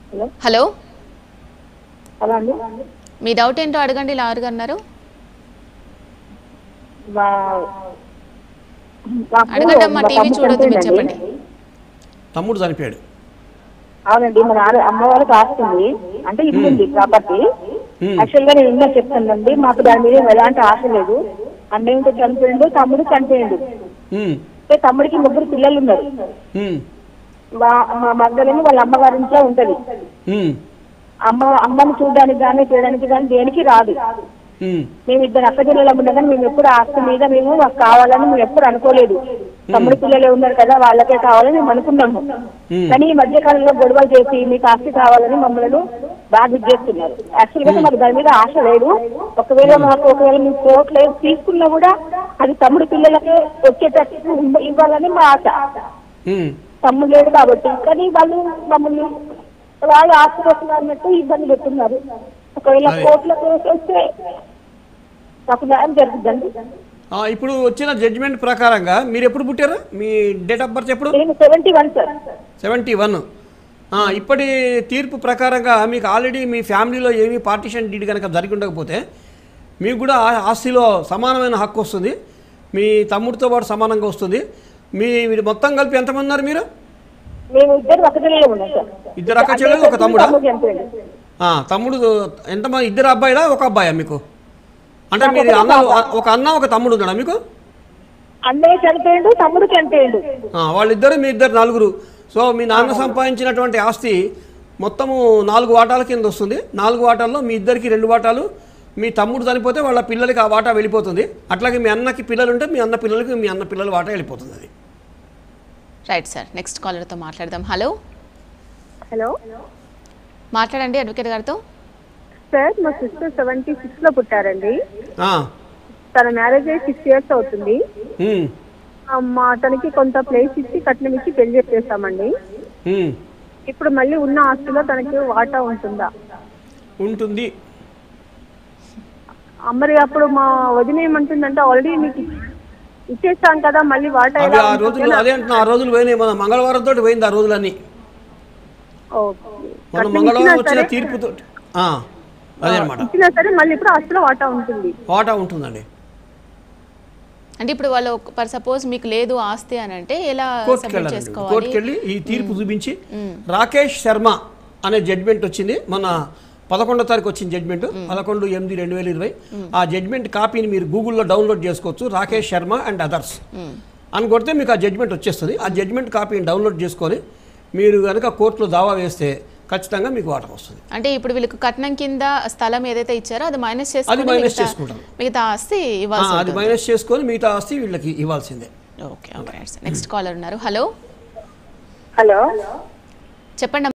Hello hello hello అండి మీ doubt ఏంటో అడగండి లావర్ గారు అన్నారు మా- మాకు అడగండి అమ్మా మా టీవీ తమ్ముడు చూడొద్దు మీరు చనిపోయిందండి. చెప్పండి తమ్ముడు చనిపోయాడు అవునండి మా నాన్న అమ్మ వాళ్ళకి ఆస్తుంది అంటే ఇల్లు ఉంది ప్రాపర్టీ Hmm. యాక్చువల్ గా నేను ఇందా చెప్తానండి మాకు దాని మీద ఎలాంటి ఆశ లేదు అన్నయ్యతో చనిపోయిండు తమ్ముడు చనిపోయిండు ఉమ్, అంటే తమ్ముడికి ముగ్గురు పిల్లలు ఉన్నారు ఉమ్, మా- మా మగ్గలేమో వాళ్ళ అమ్మగారి ఇంట్లో ఉంటది ఉమ్, అమ్మ అమ్మని చూడడానికి కానీ చేయడానికి కానీ దేనికి రాదు ఉమ్, మేము ఇద్దరు అక్క జిల్లాలో ఉన్నాం కానీ మేము ఎప్పుడు ఆస్తి మీద మేము మాకు కావాలని మేము ఎప్పుడు అనుకోలేదు తమ్ముడు పిల్లలే ఉన్నారు కదా వాళ్ళకే కావాలని మేము అనుకున్నాము Hmm. కానీ ఈ మధ్య కాలంలో గొడవలు చేసి మీకు ఆస్తి కావాలని మమ్మల్ని బాగా ఇది చేస్తున్నారు యాక్చువల్ గా మాకు దాని మీద ఆశ లేదు ఒకవేళ మాకు ఒకవేళ మేము కోర్టులో తీసుకున్నా కూడా అది తమ్ముడు పిల్లలకే వచ్చేటట్టు ఇవ్వాలని మా ఆశ ఉమ్. తమ్ముడు లేడు కాబట్టి కానీ వాళ్ళు మమ్మల్ని వాళ్ళు ఆస్తి కోసం అన్నట్టు ఇబ్బంది పెడుతున్నారు ఒకవేళ అదే. కోర్టులకు వస్తే మాకు న్యాయం జరుగుతుందండి ఆ, ఇప్పుడు వచ్చిన జడ్జిమెంట్ ప్రకారంగా మీరు ఎప్పుడు పుట్టారు మీ డేట్ ఆఫ్ బర్త్ ఎప్పుడు నేను seventy one sir seventy one ఇప్పటి తీర్పు ప్రకారంగా మీకు ఆల్రెడీ మీ ఫ్యామిలీలో ఏమీ పార్టీషన్ డీడ్ కనుక జరిగి ఉండకపోతే మీకు కూడా ఆ ఆస్తిలో సమానమైన హక్కు వస్తుంది మీ తమ్ముడితో పాటు సమానంగా వస్తుంది మీ మీరు మొత్తం కలిపి ఎంతమంది ఉన్నారు మీరు మేము ఇద్దరు ఒక జిల్లాలో ఉన్నాం సార్ ఇద్దరు అక్క చెల్లెలు, ఒక తమ్ముడా? తమ్ముడు చనిపోయిండు. ఆ, తమ్ముడు ఎంతమంది ఇద్దరు అబ్బాయిలా ఒక అబ్బాయా మీకు అంటే మీరు అన్న ఒక అన్న ఒక తమ్ముడు ఉన్నాడా మీకు అన్నయ్య చనిపోయిండు తమ్ముడు చనిపోయిండు ఆ, వాళ్ళిద్దరు మీ ఇద్దరు నలుగురు సో మీ నాన్న సంపాదించినటువంటి ఆస్తి మొత్తము నాలుగు వాటాల కింద వస్తుంది నాలుగు వాటాల్లో మీ ఇద్దరికి రెండు వాటాలు మీ తమ్ముడు చనిపోతే వాళ్ళ పిల్లలకి ఆ వాటా వెళ్ళిపోతుంది అట్లాగే మీ అన్నకి పిల్లలు ఉంటే మీ అన్న పిల్లలకి మీ అన్న పిల్లల వాటా వెళ్ళిపోతుంది అది రైట్ సార్ నెక్స్ట్ కాలర్తో మాట్లాడదాం హలో హలో మాట్లాడండి అడ్వకేట్ గారితో సార్ మా సిస్టర్ సెవెంటీ సిక్స్ లో పుట్టారండి ఆ, తన మ్యారేజ్ అయ్యి సిక్స్ ఇయర్స్ అవుతుంది ఉమ్, ఆ, మా అతనికి కొంత ప్లేస్ ఇచ్చి కట్నం ఇచ్చి పెళ్లి చేసేసామండి ఉమ్, ఇప్పుడు మళ్ళీ ఉన్న ఆస్తిలో తనకి వాటా ఉంటుందా ఉంటుంది ఆ, మరి అప్పుడు మా వదిన ఏమంటుందంటే ఆల్రెడీ మీకు ఇచ్చేస్తాం కదా మళ్ళీ వాటా అవి ఎలా ఆ ఉంటుంది రోజులు అని- అదే అంటున్నా ఆ రోజులు పోయినాయి మన మంగళవారం తోటి పోయింది ఆ రోజులన్నీ ఓకే. మన కట్నం మంగళవారం ఇచ్చినా వచ్చిన సరే- తీర్పుతో ఆ, అదే అనమాట ఇచ్చినా సరే మళ్ళీ ఇప్పుడు ఆస్తిలో వాటా ఉంటుంది వాటా ఉంటుందండి అంటే ఇప్పుడు వాళ్ళు పర్ సపోజ్ మీకు లేదు ఆస్తి అని అంటే ఎలా కోర్టుకి సబ్మిట్ వెళ్ళాలండి చేసుకోవాలి కోర్టుకి వెళ్ళి ఈ తీర్పు చూపించి రాకేష్ శర్మ అనే జడ్మెంట్ వచ్చింది మన పదకొండో తారీఖు వచ్చిన జడ్మెంట్ పదకొండు ఎనిమిది రెండు వేల ఇరవై ఆ జడ్మెంట్ కాపీని మీరు గూగుల్లో డౌన్లోడ్ చేసుకోవచ్చు రాకేష్ శర్మ అండ్ అదర్స్ అని కొడితే మీకు ఆ జడ్మెంట్ వచ్చేస్తుంది ఆ జడ్మెంట్ కాపీని డౌన్లోడ్ చేసుకొని మీరు కనుక కోర్టులో దావా వేస్తే ఖచ్చితంగా మీకు వాటర్ వస్తుంది అంటే ఇప్పుడు వీళ్ళకి కట్నం కింద స్థలం ఏదైతే ఇచ్చారో అది మైనస్ చేసుకొని అది minus మిగతా- చేసుకుంటారు. మిగతా ఆస్తి ఆ, ఇవ్వాల్సి అది ఉంటుంది మైనస్ చేసుకొని మిగతా ఆస్తి వీళ్ళకి ఇవ్వాల్సిందే ఓకే ఓకే నెక్స్ట్ కాలర్ ఉన్నారు హలో హలో చెప్పండి